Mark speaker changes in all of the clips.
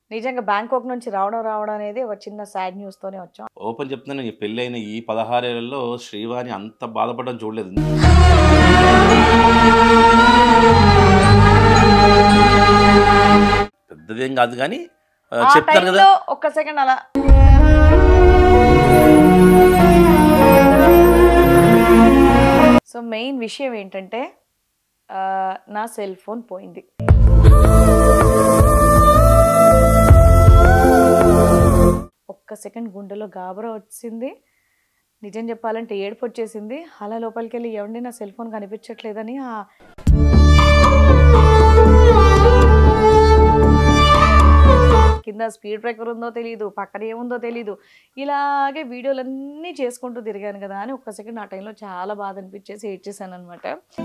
Speaker 1: నిజంగా బ్యాంకాక్ నుంచి రావడం రావడం అనేది ఒక చిన్న సాడ్ న్యూస్ తోనే వచ్చాం
Speaker 2: ఓపెన్ చెప్తున్నాను ఈ పెళ్ళైన ఈ పదహారేళ్లలో శ్రీవాణి అంత బాధపడడం చూడలేదు పెద్దదేం కాదు కానీ ఆ,
Speaker 1: ఆ
Speaker 2: చెప్తాను కదా
Speaker 1: టైంలో ఒక్క సెకండ్ అలా సో మెయిన్ విషయం ఏంటంటే ఆ, నా సెల్ ఫోన్ పోయింది ఒక్క సెకండ్ గుండెలో గాబరా వచ్చింది నిజం చెప్పాలంటే ఏడుపు వచ్చేసింది అలా లోపలికి వెళ్ళి ఎవండి నా సెల్ ఫోన్ కనిపించట్లేదని ఆ కింద స్పీడ్ బ్రేకర్ ఉందో తెలియదు పక్కన ఏముందో తెలియదు ఇలాగే వీడియోలన్నీ చేసుకుంటూ తిరిగాను కదా అని ఒక్క సెకండ్ ఆ టైంలో చాలా బాధ అనిపించేసి ఏడ్చేసాను అనమాట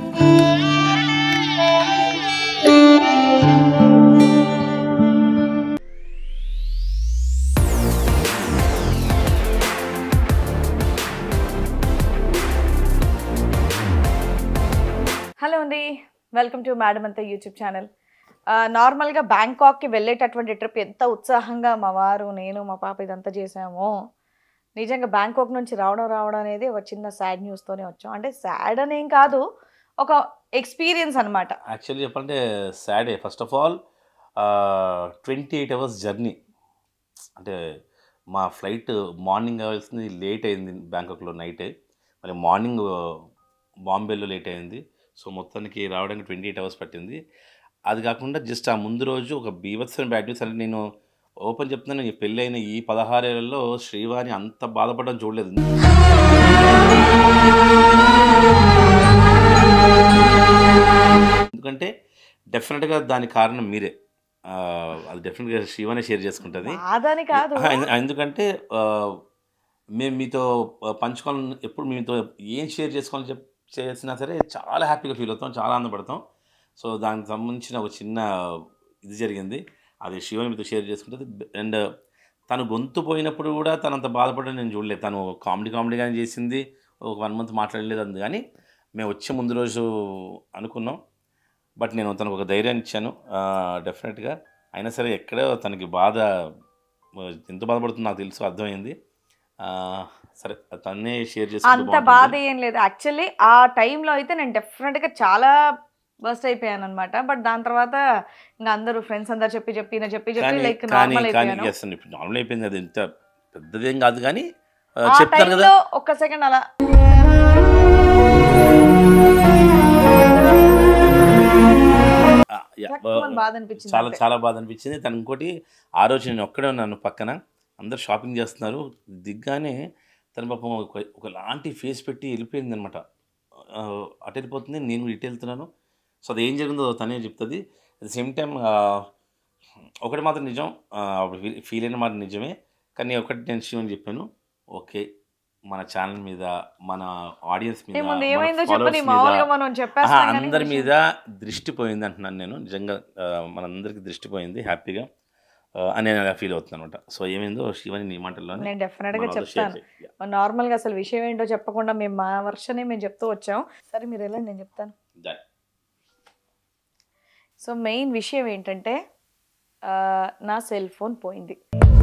Speaker 1: హలో అండి వెల్కమ్ టు మేడం అంతా యూట్యూబ్ ఛానల్ నార్మల్గా బ్యాంకాక్కి వెళ్ళేటటువంటి ట్రిప్ ఎంత ఉత్సాహంగా మా వారు నేను మా పాప ఇదంతా చేసామో నిజంగా బ్యాంకాక్ నుంచి రావడం రావడం అనేది ఒక చిన్న సాడ్ న్యూస్తోనే వచ్చాం అంటే సాడ్ అనేం కాదు ఒక ఎక్స్పీరియన్స్ అనమాట
Speaker 2: యాక్చువల్లీ చెప్పాలంటే సాడే first of all twenty eight hours journey అంటే మా ఫ్లైట్ మార్నింగ్ కావాల్సింది లేట్ అయింది బ్యాంకాక్లో నైట్ మరి మార్నింగ్ బాంబేలో లేట్ అయింది సో మొత్తానికి రావడానికి ట్వంటీ ఎయిట్ అవర్స్ పట్టింది అది కాకుండా జస్ట్ ఆ ముందు రోజు ఒక బీభత్సమైన బ్యాడ్ న్యూస్ అంటే నేను ఓపెన్ చెప్తున్నాను ఈ పెళ్ళైన ఈ పదహారేళ్లలో శ్రీవాణి అంత బాధపడడం చూడలేదు ఎందుకంటే డెఫినెట్గా దాని కారణం మీరే ఆ, అది డెఫినెట్గా శివనే షేర్ చేసుకుంటుంది
Speaker 1: బాధ అని కాదు
Speaker 2: ఆ, ఎందు- ఎందుకంటే ఆ, మేము మీతో పంచుకోవాలని ఎప్పుడు మీతో ఏం షేర్ చేసుకోవాలని చెప్ చేసినా సరే చాలా హ్యాపీగా ఫీల్ అవుతాం చాలా ఆనందపడతాం సో దానికి సంబంధించిన ఒక చిన్న ఇది జరిగింది అది శివని మీతో షేర్ చేసుకుంటుంది అండ్ తను గొంతు పోయినప్పుడు కూడా తను అంత బాధపడడం నేను చూడలేదు తను కామెడీ కామెడీగానే చేసింది ఒక వన్ మంత్ మాట్లాడలేదు అంది కానీ మేము వచ్చే ముందు రోజు అనుకున్నాం బట్ నేను తనకు ఒక ధైర్యాన్ని ఇచ్చాను డెఫినెట్గా అయినా సరే ఎక్కడో తనకి బాధ ఆ, ఎంత బాధపడుతుందో నాకు తెలుసు అర్థమైంది ఆ, సరే తన్నే షేర్
Speaker 1: అంత
Speaker 2: చేసుకుంటే
Speaker 1: బాధ
Speaker 2: బాగుంటుంది.
Speaker 1: ఏం లేదు యాక్చువల్లీ ఆ టైంలో అయితే నేను డెఫినెట్గా చాలా బస్ట్ అయిపోయాను అనమాట బట్ దాని తర్వాత ఇంకా అందరూ ఫ్రెండ్స్ అందరు చెప్పి చెప్పి నా చెప్పి చెప్పి
Speaker 2: కానీ
Speaker 1: లైక్
Speaker 2: కానీ
Speaker 1: నార్మల్
Speaker 2: కానీ
Speaker 1: అయిపోయాను
Speaker 2: ఎస్ అండి ఇప్పుడు నార్మల్ అయిపోయింది అది ఎంత పెద్దదేం కాదు కానీ ఆ,
Speaker 1: ఆ
Speaker 2: చెప్తాను కదా
Speaker 1: టైంలో ఒక్క సెకండ్ అలా
Speaker 2: ఆ, యా,
Speaker 1: తక్కువని బాధ అనిపించింది
Speaker 2: చాలా
Speaker 1: అంతే.
Speaker 2: చాలా బాధ అనిపించింది తను ఇంకోటి ఆ రోజు నేను ఒక్కడే ఉన్నాను పక్కన అందరు షాపింగ్ చేస్తున్నారు దిగ్గానే తన పాపం ఒక ఒకలాంటి ఫేస్ పెట్టి వెళ్ళిపోయింది అనమాట అటు వెళ్ళిపోతుంది నేను కూడా ఇటు వెళ్తున్నాను సో అది ఏం జరిగిందో తనే చెప్తుంది అట్ ద సేమ్ టైం ఒకటి మాత్రం నిజం ఫీల్ అయిన మాట నిజమే కానీ ఒకటి నేను శివని చెప్పాను ఓకే మన ఛానల్ మీద మన ఆడియన్స్ మీద
Speaker 1: ఏ ముందు
Speaker 2: మన
Speaker 1: ఏమైందో
Speaker 2: followers
Speaker 1: చెప్పని
Speaker 2: మీద,
Speaker 1: మామూలుగా మనం
Speaker 2: ఆహా,
Speaker 1: చెప్పేస్తాం కానీ
Speaker 2: అందరి
Speaker 1: కొంచెం-
Speaker 2: మీద దృష్టి పోయింది అంటున్నాను నేను నిజంగా ఆ, మనందరికి దృష్టి పోయింది హ్యాపీగా ఆ, అని నేను అలా ఫీల్ అవుతున్నాను అనమాట సో ఏమైందో శివని నీ మాటల్లోనే
Speaker 1: నేను డెఫినెట్ గా
Speaker 2: మనం వాళ్ళతో
Speaker 1: చెప్తాను
Speaker 2: share చేయి. Yeah,
Speaker 1: నార్మల్ గా అసలు విషయం ఏంటో చెప్పకుండా మేము మా వర్షనే మేము చెప్తూ వచ్చాం సరే మీరు ఎలా నేను చెప్తాను
Speaker 2: done.
Speaker 1: సో మెయిన్ విషయం ఏంటంటే ఆ, నా సెల్ ఫోన్ పోయింది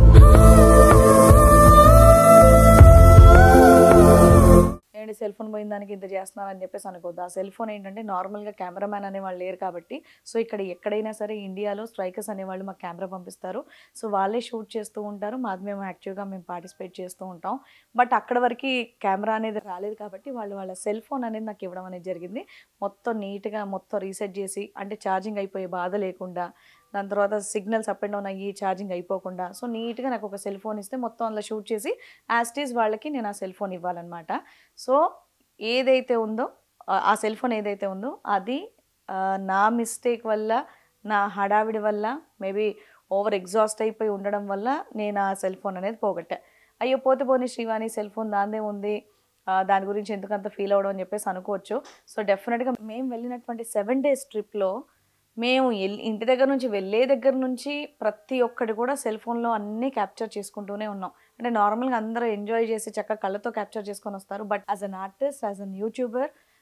Speaker 1: ఏంటి సెల్ ఫోన్ పోయిన దానికి ఇంత చేస్తున్నారని చెప్పేసి అనుకోద్దు ఆ సెల్ ఫోన్ ఏంటంటే నార్మల్గా కెమెరామ్యాన్ అనేవాళ్ళు లేరు కాబట్టి సో ఇక్కడ ఎక్కడైనా సరే ఇండియాలో స్ట్రైకర్స్ అనేవాళ్ళు మాకు కెమెరా పంపిస్తారు సో వాళ్ళే షూట్ చేస్తూ ఉంటారు మాది మేము యాక్టివ్గా మేము పార్టిసిపేట్ చేస్తూ ఉంటాం బట్ అక్కడ వరకు కెమెరా అనేది రాలేదు కాబట్టి వాళ్ళు వాళ్ళ సెల్ ఫోన్ అనేది నాకు ఇవ్వడం అనేది జరిగింది మొత్తం నీట్గా మొత్తం రీసెట్ చేసి అంటే ఛార్జింగ్ అయిపోయే బాధ లేకుండా దాని తర్వాత సిగ్నల్స్ అప్ అండ్ డౌన్ అయ్యి ఛార్జింగ్ అయిపోకుండా సో నీట్గా నాకు ఒక సెల్ ఫోన్ ఇస్తే మొత్తం అందులో షూట్ చేసి యాస్టీస్ వాళ్ళకి నేను ఆ సెల్ ఫోన్ ఇవ్వాలన్నమాట సో ఏదైతే ఉందో ఆ- ఆ సెల్ ఫోన్ ఏదైతే ఉందో అది ఆ, నా మిస్టేక్ వల్ల నా హడావిడి వల్ల మేబీ ఓవర్ ఎగ్జాస్ట్ అయిపోయి ఉండడం వల్ల నేను ఆ సెల్ ఫోన్ అనేది పోగొట్టా అయ్యో పోతే పోనీ శ్రీవాణి సెల్ ఫోన్ దాందే ఉంది ఆ, దాని గురించి ఎందుకంత ఫీల్ అవ్వడం అని చెప్పేసి అనుకోవచ్చు సో డెఫినెట్గా మేము వెళ్ళినటువంటి సెవెన్ డేస్ ట్రిప్లో మేము ఎల్- ఇంటి దగ్గర నుంచి వెళ్ళే దగ్గర నుంచి ప్రతి ఒక్కటి కూడా సెల్ ఫోన్లో అన్నీ క్యాప్చర్ చేసుకుంటూనే ఉన్నాం అంటే నార్మల్గా అందరూ ఎంజాయ్ చేసి చక్కగా కళ్ళతో క్యాప్చర్ చేసుకొని వస్తారు but as an artist as an YouTuber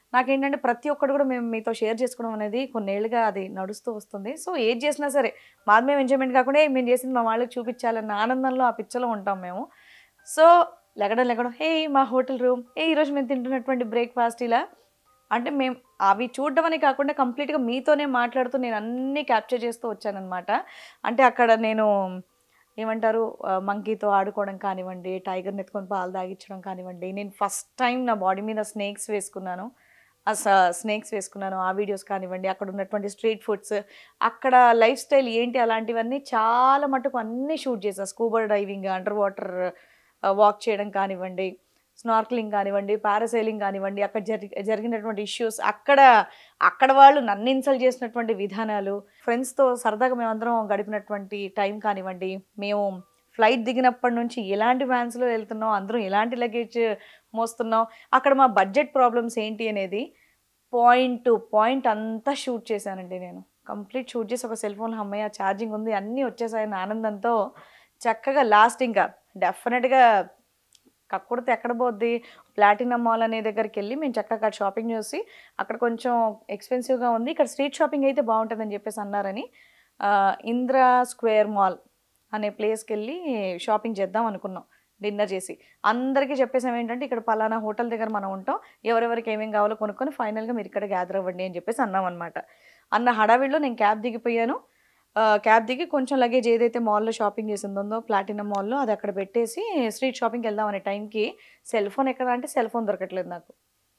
Speaker 1: నాకేంటంటే ప్రతి ఒక్కటి కూడా మేము మీతో షేర్ చేసుకోవడం అనేది కొన్నేళ్ళుగా అది నడుస్తూ వస్తుంది సో ఏది చేసినా సరే మాది మేము ఎంజాయ్మెంట్ కాకుండా "ఏ, మేము చేసింది మా వాళ్ళకి చూపించాలన్న ఆనందంలో ఆ పిచ్చలో ఉంటాం మేము సో లెగడం లెగడం హే మా హోటల్ రూమ్ ఏ ఈరోజు మేము తింటున్నటువంటి బ్రేక్ఫాస్ట్ ఇలా అంటే మేము అవి చూడడం అని కాకుండా కంప్లీట్గా మీతోనే మాట్లాడుతూ నేను అన్నీ క్యాప్చర్ చేస్తూ వచ్చానన్నమాట అంటే అక్కడ నేను ఏమంటారు మంకీతో ఆడుకోవడం కానివ్వండి టైగర్ని ఎత్తుకొని పాలు తాగించడం కానివ్వండి నేను ఫస్ట్ టైం నా బాడీ మీద స్నేక్స్ వేసుకున్నాను ఆ స్నేక్స్ వేసుకున్నాను ఆ వీడియోస్ కానివ్వండి అక్కడ ఉన్నటువంటి స్ట్రీట్ ఫుడ్స్ అక్కడ లైఫ్ స్టైల్ ఏంటి అలాంటివన్నీ చాలా మటుకు అన్నీ షూట్ చేశాను scuba diving under water walk చేయడం కానివ్వండి స్నార్క్లింగ్ కానివ్వండి పారాసైలింగ్ కానివ్వండి అక్కడ జరి జరిగినటువంటి ఇష్యూస్ అక్కడ అక్కడ వాళ్ళు నన్ను ఇన్సల్ట్ చేసినటువంటి విధానాలు ఫ్రెండ్స్తో సరదాగా మేమందరం గడిపినటువంటి టైం కానివ్వండి మేము ఫ్లైట్ దిగినప్పటి నుంచి ఎలాంటి వ్యాన్స్లో వెళ్తున్నాం అందరం ఎలాంటి లగేజ్ మోస్తున్నాం అక్కడ మా బడ్జెట్ ప్రాబ్లమ్స్ ఏంటి అనేది పాయింట్ టు పాయింట్ అంతా షూట్ చేశానండి నేను కంప్లీట్ షూట్ చేసి ఒక సెల్ ఫోన్లో అమ్మయ్య ఛార్జింగ్ ఉంది అన్నీ వచ్చేసాయని ఆనందంతో చక్కగా లాస్ట్ ఇంకా డెఫినెట్గా కక్కుడితే ఎక్కడ పోద్ది ప్లాటినం మాల్ అనే దగ్గరికి వెళ్ళి మేము చక్కగా షాపింగ్ చేసి అక్కడ కొంచెం ఎక్స్పెన్సివ్గా ఉంది ఇక్కడ స్ట్రీట్ షాపింగ్ అయితే బాగుంటుందని చెప్పేసి అన్నారని ఆ, ఇంద్రా స్క్వేర్ మాల్ అనే ప్లేస్కి వెళ్ళి షాపింగ్ చేద్దాం అనుకున్నాం డిన్నర్ చేసి అందరికీ చెప్పేసాం ఏంటంటే ఇక్కడ పలానా హోటల్ దగ్గర మనం ఉంటాం ఎవరెవరికి ఏమేమి కావాలో కొనుక్కొని ఫైనల్గా మీరు ఇక్కడ గ్యాదర్ అవ్వండి అని చెప్పేసి అన్నాం అనమాట అన్న హడావిడిలో నేను క్యాబ్ దిగిపోయాను ఆ, క్యాబ్ దిగి కొంచెం లగేజ్ ఏదైతే మాల్లో షాపింగ్ చేసిందో ప్లాటినం మాల్లో అది అక్కడ పెట్టేసి స్ట్రీట్ షాపింగ్కి వెళ్దాం అనే టైంకి సెల్ ఫోన్ ఎక్కడ అంటే సెల్ ఫోన్ దొరకట్లేదు నాకు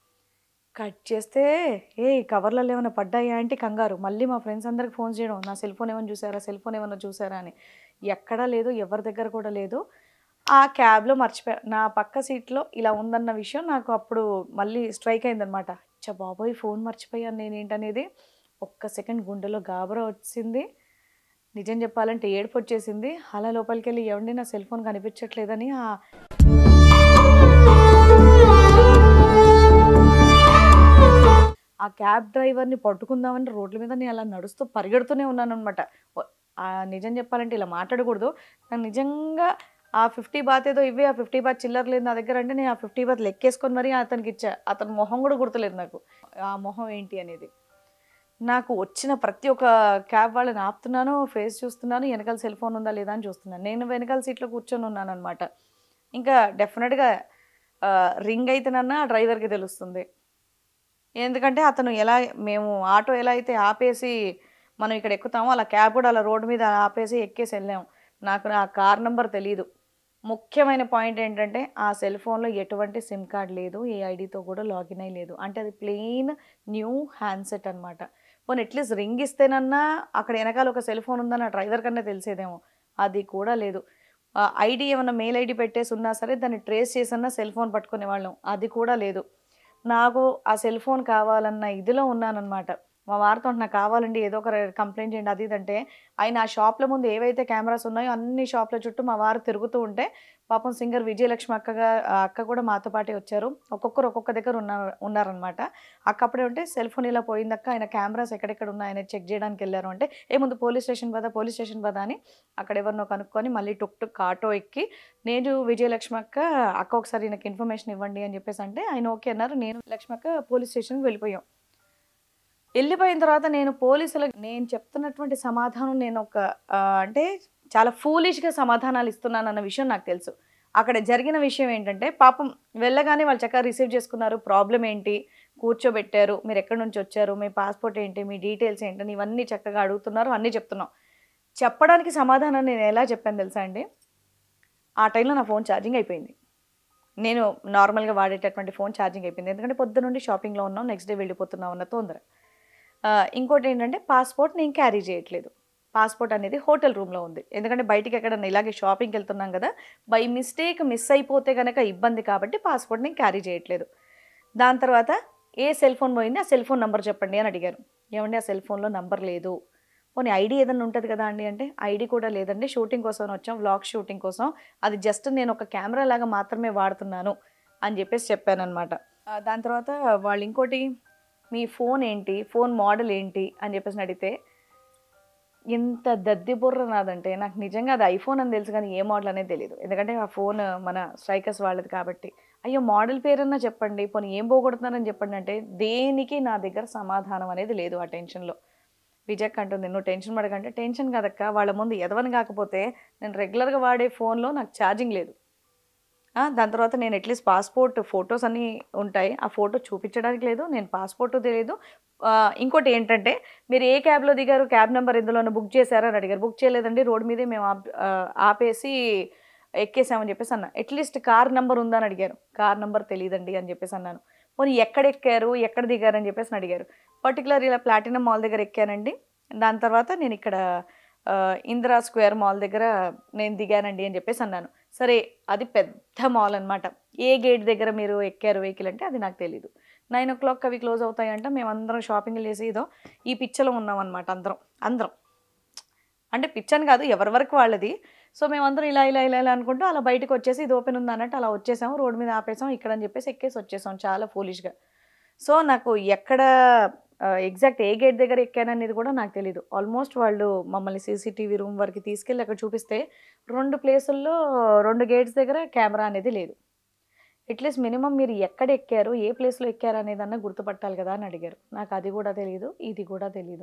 Speaker 1: కట్ చేస్తే ఏ కవర్లలో ఏమైనా పడ్డాయా అంటే కంగారు మళ్ళీ మా ఫ్రెండ్స్ అందరికి ఫోన్ చేయడం నా సెల్ ఫోన్ ఏమైనా చూసారా సెల్ ఫోన్ ఏమైనా చూసారా అని ఎక్కడా లేదు ఎవరి దగ్గర కూడా లేదు ఆ క్యాబ్లో మర్చిపోయా నా పక్క సీట్లో ఇలా ఉందన్న విషయం నాకు అప్పుడు మళ్ళీ స్ట్రైక్ అయిందనమాట చ బాబోయ్ ఫోన్ మర్చిపోయాను నేను ఏంటనేది ఒక్క సెకండ్ గుండెలో గాబరా వచ్చింది నిజం చెప్పాలంటే ఏడుపు వచ్చేసింది అలా లోపలికి వెళ్ళి ఎవండి నా సెల్ ఫోన్ కనిపించట్లేదని ఆ ఆ క్యాబ్ డ్రైవర్ని పట్టుకుందామని రోడ్ల మీద నేను అలా నడుస్తూ పరిగెడుతూనే ఉన్నాను అనమాట నిజం చెప్పాలంటే ఇలా మాట్లాడకూడదు నాకు నిజంగా ఆ ఫిఫ్టీ బాత్ ఏదో ఇవే ఆ ఫిఫ్టీ బాత్ చిల్లర లేదు నా దగ్గర అంటే నేను ఆ ఫిఫ్టీ బాత్ లెక్కేసుకొని మరీ అతనికి ఇచ్చా అతని మొహం కూడా గుర్తులేదు నాకు ఆ మొహం ఏంటి అనేది నాకు వచ్చిన ప్రతి ఒక్క క్యాబ్ వాళ్ళని ఆపుతున్నాను ఫేస్ చూస్తున్నాను వెనకాల సెల్ ఫోన్ ఉందా లేదా అని చూస్తున్నాను నేను వెనకాల సీట్లో కూర్చొని ఉన్నాను అనమాట ఇంకా డెఫినెట్గా రింగ్ అయితేనన్నా ఆ డ్రైవర్కి తెలుస్తుంది ఎందుకంటే అతను ఎలా మేము ఆటో ఎలా అయితే ఆపేసి మనం ఇక్కడ ఎక్కుతామో అలా క్యాబ్ కూడా అలా రోడ్డు మీద ఆపేసి ఎక్కేసి వెళ్ళాం నాకు ఆ కార్ నెంబర్ తెలియదు ముఖ్యమైన పాయింట్ ఏంటంటే ఆ సెల్ ఫోన్లో ఎటువంటి సిమ్ కార్డ్ లేదు ఏ ఐడితో కూడా లాగిన్ అయ్యి లేదు అంటే అది ప్లెయిన్ న్యూ హ్యాండ్సెట్ అనమాట పోనీ అట్లీస్ట్ రింగ్ ఇస్తేనన్నా అక్కడ వెనకాల ఒక సెల్ ఫోన్ ఉందని ఆ డ్రైవర్ కన్నా తెలిసేదేమో అది కూడా లేదు ఐడి ఏమన్నా మెయిల్ ఐడి పెట్టేసి ఉన్నా సరే దాన్ని ట్రేస్ చేసన్నా సెల్ ఫోన్ పట్టుకునే వాళ్ళం అది కూడా లేదు నాకు ఆ సెల్ ఫోన్ కావాలన్న ఇదిలో ఉన్నానన్నమాట మా వారితో నాకు కావాలండి ఏదో ఒక కంప్లైంట్ చేయండి అది ఇదంటే ఆయన ఆ షాప్ల ముందు ఏవైతే కెమెరాస్ ఉన్నాయో అన్ని షాప్ల చుట్టూ మా వారు తిరుగుతూ ఉంటే పాపం సింగర్ విజయలక్ష్మి అక్కగా ఆ అక్క కూడా మాతో పాటే వచ్చారు ఒక్కొక్కరు ఒక్కొక్క దగ్గర ఉన్నారు ఉన్నారనమాట అక్క అప్పుడే ఉంటే సెల్ ఫోన్ ఇలా పోయిందక్క ఆయన కెమెరాస్ ఎక్కడెక్కడ ఉన్నాయని చెక్ చేయడానికి వెళ్ళారు అంటే ఏ ముందు పోలీస్ స్టేషన్ పదా పోలీస్ స్టేషన్ పదా అని అక్కడ ఎవరినో కనుక్కొని మళ్ళీ టుక్ టుక్ ఆటో ఎక్కి నేను విజయలక్ష్మి అక్క అక్క ఒకసారి నాకు ఇన్ఫర్మేషన్ ఇవ్వండి అని చెప్పేసి అంటే ఆయన ఓకే అన్నారు నేను లక్ష్మి అక్క పోలీస్ స్టేషన్కి వెళ్ళిపోయాం వెళ్ళిపోయిన తర్వాత నేను పోలీసులకు నేను చెప్తున్నటువంటి సమాధానం నేను ఒక ఆ, అంటే చాలా ఫూలిష్గా సమాధానాలు ఇస్తున్నాను అన్న విషయం నాకు తెలుసు అక్కడ జరిగిన విషయం ఏంటంటే పాపం వెళ్ళగానే వాళ్ళు చక్కగా రిసీవ్ చేసుకున్నారు ప్రాబ్లం ఏంటి కూర్చోబెట్టారు మీరు ఎక్కడి నుంచి వచ్చారు మీ పాస్పోర్ట్ ఏంటి మీ డీటెయిల్స్ ఏంటని ఇవన్నీ చక్కగా అడుగుతున్నారు అన్నీ చెప్తున్నాం చెప్పడానికి సమాధానం నేను ఎలా చెప్పాను తెలుసా అండి ఆ టైంలో నా ఫోన్ ఛార్జింగ్ అయిపోయింది నేను నార్మల్గా వాడేటటువంటి ఫోన్ ఛార్జింగ్ అయిపోయింది ఎందుకంటే పొద్దు నుండి షాపింగ్లో ఉన్నాం నెక్స్ట్ డే వెళ్ళిపోతున్నాం అన్న తొందర ఆ, ఇంకోటి ఏంటంటే పాస్పోర్ట్ నేను క్యారీ చేయట్లేదు పాస్పోర్ట్ అనేది హోటల్ రూమ్లో ఉంది ఎందుకంటే బయటికి ఎక్కడన్నా ఇలాగే షాపింగ్కి వెళ్తున్నాం కదా బై మిస్టేక్ మిస్ అయిపోతే కనుక ఇబ్బంది కాబట్టి పాస్పోర్ట్ నేను క్యారీ చేయట్లేదు దాని తర్వాత ఏ సెల్ ఫోన్ పోయింది ఆ సెల్ ఫోన్ నెంబర్ చెప్పండి అని అడిగారు ఏమండి ఆ సెల్ ఫోన్లో నంబర్ లేదు పోనీ ఐడి ఏదైనా ఉంటుంది కదా అండి అంటే ఐడి కూడా లేదండి షూటింగ్ కోసం వచ్చాం వ్లాగ్ షూటింగ్ కోసం అది జస్ట్ నేను ఒక కెమెరా లాగా మాత్రమే వాడుతున్నాను అని చెప్పేసి చెప్పాను అనమాట దాని తర్వాత వాళ్ళు ఇంకోటి మీ ఫోన్ ఏంటి ఫోన్ మోడల్ ఏంటి అని చెప్పేసి అడిగితే ఎంత దద్ది బుర్ర నాదంటే నాకు నిజంగా అది ఐఫోన్ అని తెలుసు కానీ ఏ మోడల్ అనేది తెలియదు ఎందుకంటే ఆ ఫోన్ మన స్ట్రైకర్స్ వాళ్ళది కాబట్టి అయ్యో మోడల్ పేరన్నా చెప్పండి పోనీ ఏం పోగొడుతున్నారని చెప్పండి అంటే దేనికి నా దగ్గర సమాధానం అనేది లేదు ఆ టెన్షన్లో విజయక్ అంటుంది నువ్వు టెన్షన్ పడకంటే టెన్షన్ కదక్క వాళ్ళ ముందు ఎదవని కాకపోతే నేను రెగ్యులర్గా వాడే ఫోన్లో నాకు ఛార్జింగ్ లేదు ఆ, దాని తర్వాత నేను అట్లీస్ట్ పాస్పోర్ట్ ఫొటోస్ అన్నీ ఉంటాయి ఆ ఫోటో చూపించడానికి లేదు నేను పాస్పోర్ట్ తెలియదు ఆ, ఇంకోటి ఏంటంటే మీరు ఏ క్యాబ్లో దిగారు క్యాబ్ నెంబర్ ఇందులోనే బుక్ చేశారా అని అడిగారు బుక్ చేయలేదండి రోడ్ మీదే మేము ఆప్- ఆ, ఆపేసి ఎక్కేసామని చెప్పేసి అన్నా అట్లీస్ట్ కార్ నెంబర్ ఉందా అని అడిగారు కార్ నెంబర్ తెలియదండి అని చెప్పేసి అన్నాను పోనీ ఎక్కడ ఎక్కారు ఎక్కడ దిగారు అని చెప్పేసి అడిగారు పర్టికులర్ ఇలా ప్లాటినం మాల్ దగ్గర ఎక్కానండి దాని తర్వాత నేను ఇక్కడ ఆ, ఇందిరా స్క్వేర్ మాల్ దగ్గర నేను దిగానండి అని చెప్పేసి అన్నాను సరే అది పెద్ద మాల్ అన్నమాట ఏ గేట్ దగ్గర మీరు ఎక్కారు వెహికల్ అంటే అది నాకు తెలియదు నైన్ ఓ క్లాక్ అవి క్లోజ్ అవుతాయంట మేము అందరం షాపింగ్ చేసి ఏదో ఈ పిచ్చలో ఉన్నాం అనమాట అందరం అందరం అంటే పిచ్చని కాదు ఎవరి వరకు వాళ్ళది సో మేమందరం ఇలా ఇలా ఇలా ఇలా అనుకుంటూ అలా బయటకు వచ్చేసి ఇది ఓపెన్ ఉంది అన్నట్టు అలా వచ్చేసాము రోడ్ మీద ఆపేసాం ఇక్కడ అని చెప్పేసి ఎక్కేసి వచ్చేసాం చాలా ఫూలిష్గా సో నాకు ఎక్కడ ఎగ్జాక్ట్ ఏ గేట్ దగ్గర ఎక్కాననేది కూడా నాకు తెలియదు ఆల్మోస్ట్ వాళ్ళు మమ్మల్ని సీసీటీవీ రూమ్ వరకు తీసుకెళ్ళి అక్కడ చూపిస్తే రెండు ప్లేసుల్లో రెండు గేట్స్ దగ్గర కెమెరా అనేది లేదు అట్లీస్ట్ మినిమం మీరు ఎక్కడ ఎక్కారు ఏ ప్లేస్లో ఎక్కారు అనేదన్నా గుర్తుపట్టాలి కదా అని అడిగారు నాకు అది కూడా తెలియదు ఇది కూడా తెలియదు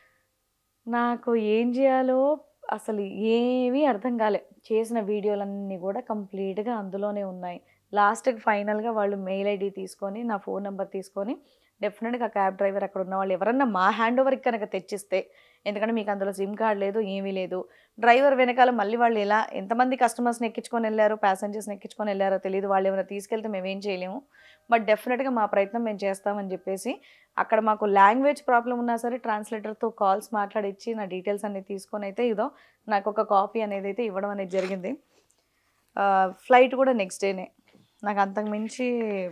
Speaker 1: నాకు ఏం చేయాలో అసలు ఏమీ అర్థం కాలే చేసిన వీడియోలన్నీ కూడా కంప్లీట్గా అందులోనే ఉన్నాయి లాస్ట్కి ఫైనల్గా వాళ్ళు మెయిల్ ఐడి తీసుకొని నా ఫోన్ నెంబర్ తీసుకొని డెఫినెట్గా క్యాబ్ డ్రైవర్ అక్కడ ఉన్న వాళ్ళు ఎవరన్నా మా హ్యాండ్ ఓవర్కి కనుక తెచ్చిస్తే ఎందుకంటే మీకు అందులో సిమ్ కార్డ్ లేదు ఏమీ లేదు డ్రైవర్ వెనకాల మళ్ళీ వాళ్ళు ఎలా ఎంతమంది కస్టమర్స్ని ఎక్కించుకొని వెళ్ళారో ప్యాసింజర్స్ని ఎక్కించుకొని వెళ్ళారో తెలియదు వాళ్ళు ఏమైనా తీసుకెళ్తే మేము ఏం చేయలేము బట్ డెఫినెట్గా మా ప్రయత్నం మేము చేస్తామని చెప్పేసి అక్కడ మాకు లాంగ్వేజ్ ప్రాబ్లం ఉన్నా సరే ట్రాన్స్లేటర్తో కాల్స్ మాట్లాడిచ్చి నా డీటెయిల్స్ అన్ని తీసుకొని అయితే ఇదో నాకు ఒక కాపీ అనేది అయితే ఇవ్వడం అనేది జరిగింది ఫ్లైట్ కూడా నెక్స్ట్ డేనే నాకు అంతకు మించి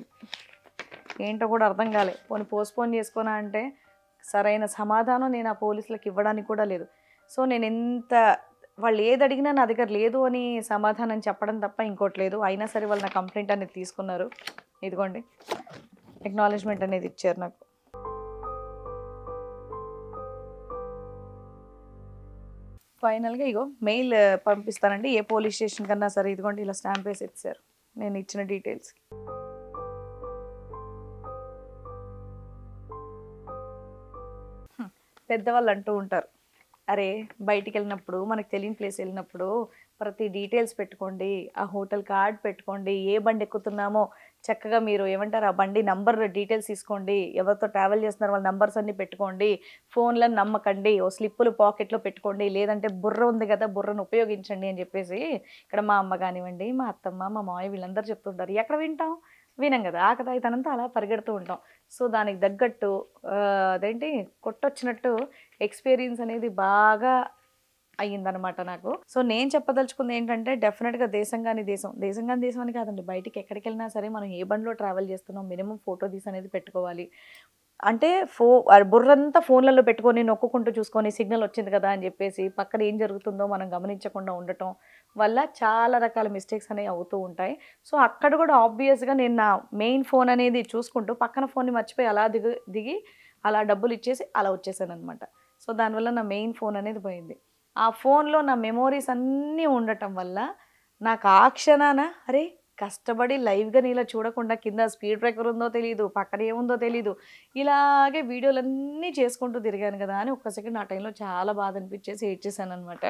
Speaker 1: ఏంటో కూడా అర్థం కాలే పోనీ పోస్ట్పోన్ చేసుకున్నా అంటే సరైన సమాధానం నేను ఆ పోలీసులకు ఇవ్వడానికి కూడా లేదు సో నేను ఎంత వాళ్ళు ఏది అడిగినా నా దగ్గర లేదు అని సమాధానం చెప్పడం తప్ప ఇంకోటి లేదు అయినా సరే వాళ్ళు నా కంప్లైంట్ అనేది తీసుకున్నారు ఇదిగోండి ఎక్నాలజ్మెంట్ అనేది ఇచ్చారు నాకు ఫైనల్గా ఇగో మెయిల్ పంపిస్తానండి ఏ పోలీస్ స్టేషన్ కన్నా సరే ఇదిగోండి ఇలా స్టాంప్ వేసి ఇచ్చారు నేను ఇచ్చిన డీటెయిల్స్ పెద్దవాళ్ళు అంటూ ఉంటారు అరే బయటికి వెళ్ళినప్పుడు మనకు తెలియని ప్లేస్ వెళ్ళినప్పుడు ప్రతి డీటెయిల్స్ పెట్టుకోండి ఆ హోటల్ కార్డ్ పెట్టుకోండి ఏ బండి ఎక్కుతున్నామో చక్కగా మీరు ఏమంటారు ఆ బండి నంబర్ డీటెయిల్స్ తీసుకోండి ఎవరితో ట్రావెల్ చేస్తున్నారు వాళ్ళ నంబర్స్ అన్ని పెట్టుకోండి ఫోన్లను నమ్మకండి ఓ స్లిప్పులు పాకెట్లో పెట్టుకోండి లేదంటే బుర్ర ఉంది కదా బుర్రను ఉపయోగించండి అని చెప్పేసి ఇక్కడ మా అమ్మ కానివ్వండి మా అత్తమ్మ మా మావయ్య వీళ్ళందరూ చెప్తుంటారు ఎక్కడ వింటాం వినం కదా ఆకతాయితనంతా అలా పరిగెడుతూ ఉంటాం సో దానికి తగ్గట్టు ఆ, అదేంటి కొట్టొచ్చినట్టు ఎక్స్పీరియన్స్ అనేది బాగా అయ్యిందనమాట నాకు సో నేను చెప్పదలుచుకుంది ఏంటంటే డెఫినెట్గా దేశం కాని దేశం దేశం కాని దేశం అని కాదండి బయటికి ఎక్కడికి వెళ్ళినా సరే మనం ఏ బండిలో ట్రావెల్ చేస్తున్నాం మినిమం ఫోటో తీసి అనేది పెట్టుకోవాలి అంటే ఫో ఆ బుర్రంతా ఫోన్లలో పెట్టుకొని నొక్కుకుంటూ చూసుకొని సిగ్నల్ వచ్చింది కదా అని చెప్పేసి పక్కన ఏం జరుగుతుందో మనం గమనించకుండా ఉండటం వల్ల చాలా రకాల మిస్టేక్స్ అనేవి అవుతూ ఉంటాయి సో అక్కడ కూడా ఆబ్వియస్గా నేను నా మెయిన్ ఫోన్ అనేది చూసుకుంటూ పక్కన ఫోన్ని మర్చిపోయి అలా దిగు దిగి అలా డబ్బులు ఇచ్చేసి అలా వచ్చేసాను అనమాట సో దానివల్ల నా మెయిన్ ఫోన్ అనేది పోయింది ఆ ఫోన్లో నా మెమోరీస్ అన్నీ ఉండటం వల్ల నాకు ఆ క్షణాన అరే కష్టపడి లైవ్గా నీలా చూడకుండా కింద స్పీడ్ బ్రేకర్ ఉందో తెలియదు పక్కన ఏముందో తెలియదు ఇలాగే వీడియోలన్నీ చేసుకుంటూ తిరిగాను కదా అని ఒక్క సెకండ్ ఆ టైంలో చాలా బాధ అనిపించేసి ఏడ్చేసాను అనమాట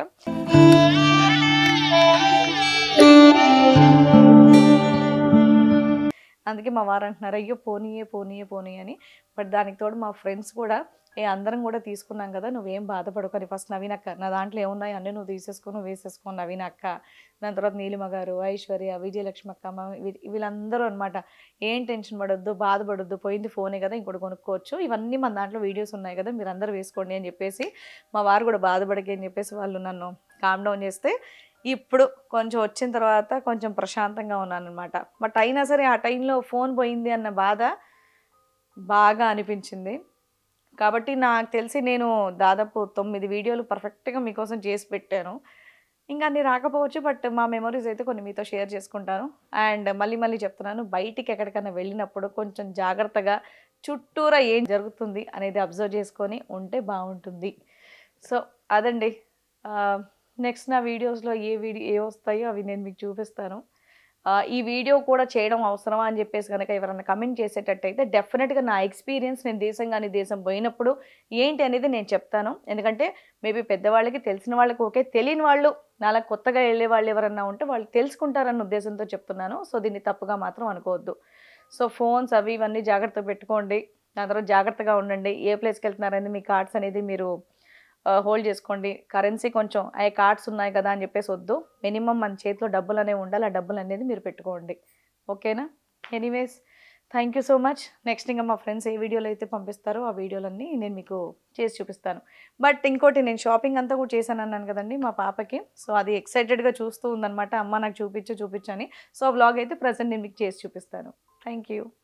Speaker 1: అందుకే మా వారు అంటున్నారు అయ్యో పోనీయే పోనీయే పోనీ అని బట్ దానికి తోడు మా ఫ్రెండ్స్ కూడా ఏ అందరం కూడా తీసుకున్నాం కదా నువ్వేం బాధపడకని ఫస్ట్ నవీన్ అక్క నా దాంట్లో ఏమున్నాయి అన్నీ నువ్వు తీసేసుకో నువ్వు వేసేసుకో నవీన్ అక్క దాని తర్వాత నీలిమ గారు ఐశ్వర్య విజయలక్ష్మి అక్క మా వీ- వీళ్ళందరూ అనమాట ఏం టెన్షన్ పడొద్దు బాధపడొద్దు పోయింది ఫోనే కదా ఇంకోటి కొనుక్కోవచ్చు ఇవన్నీ మన దాంట్లో వీడియోస్ ఉన్నాయి కదా మీరు అందరూ వేసుకోండి అని చెప్పేసి మా వారు కూడా బాధపడకే అని చెప్పేసి వాళ్ళు నన్ను కామ్ డౌన్ చేస్తే ఇప్పుడు కొంచెం వచ్చిన తర్వాత కొంచెం ప్రశాంతంగా ఉన్నాను అనమాట బట్ అయినా సరే ఆ టైంలో ఫోన్ పోయింది అన్న బాధ బాగా అనిపించింది కాబట్టి నాకు తెలిసి నేను దాదాపు తొమ్మిది వీడియోలు పర్ఫెక్ట్గా మీకోసం చేసి పెట్టాను ఇంకా అన్ని రాకపోవచ్చు బట్ మా మెమరీస్ అయితే కొన్ని మీతో షేర్ చేసుకుంటాను అండ్ మళ్ళీ మళ్ళీ చెప్తున్నాను బయటికి ఎక్కడికైనా వెళ్ళినప్పుడు కొంచెం జాగ్రత్తగా చుట్టూరా ఏం జరుగుతుంది అనేది అబ్జర్వ్ చేసుకొని ఉంటే బాగుంటుంది సో అదండి నెక్స్ట్ నా వీడియోస్లో ఏ వీడియో ఏ వస్తాయో అవి నేను మీకు చూపిస్తాను ఆ, ఈ వీడియో కూడా చేయడం అవసరమా అని చెప్పేసి కనుక ఎవరైనా కమెంట్ చేసేటట్టయితే డెఫినెట్గా నా ఎక్స్పీరియన్స్ నేను దేశం కానీ దేశం పోయినప్పుడు ఏంటి అనేది నేను చెప్తాను ఎందుకంటే మేబీ పెద్దవాళ్ళకి తెలిసిన వాళ్ళకి ఓకే తెలియని వాళ్ళు నాలా కొత్తగా వెళ్ళే వాళ్ళు ఎవరన్నా ఉంటే వాళ్ళు తెలుసుకుంటారన్న ఉద్దేశంతో చెప్తున్నాను సో దీన్ని తప్పుగా మాత్రం అనుకోవద్దు సో ఫోన్స్ అవి ఇవన్నీ జాగ్రత్త పెట్టుకోండి దాని తర్వాత జాగ్రత్తగా ఉండండి ఏ ప్లేస్కి వెళ్తున్నారని మీ కార్డ్స్ అనేది మీరు హోల్డ్ చేసుకోండి కరెన్సీ కొంచెం ఆ కార్డ్స్ ఉన్నాయి కదా అని చెప్పేసి వద్దు మినిమం మన చేతిలో డబ్బులు అనేవి ఉండాలి ఆ డబ్బులు అనేది మీరు పెట్టుకోండి ఓకేనా anyways thank you so much next ఇంకా మా ఫ్రెండ్స్ ఏ వీడియోలు అయితే పంపిస్తారో ఆ వీడియోలన్నీ నేను మీకు చేసి చూపిస్తాను బట్ ఇంకోటి నేను షాపింగ్ అంతా కూడా చేశాను అన్నాను కదండి మా పాపకి సో అది ఎక్సైటెడ్గా చూస్తూ ఉందన్నమాట అమ్మ నాకు చూపించు చూపించని సో బ్లాగ్ అయితే ప్రజెంట్ నేను మీకు చేసి చూపిస్తాను థ్యాంక్ యూ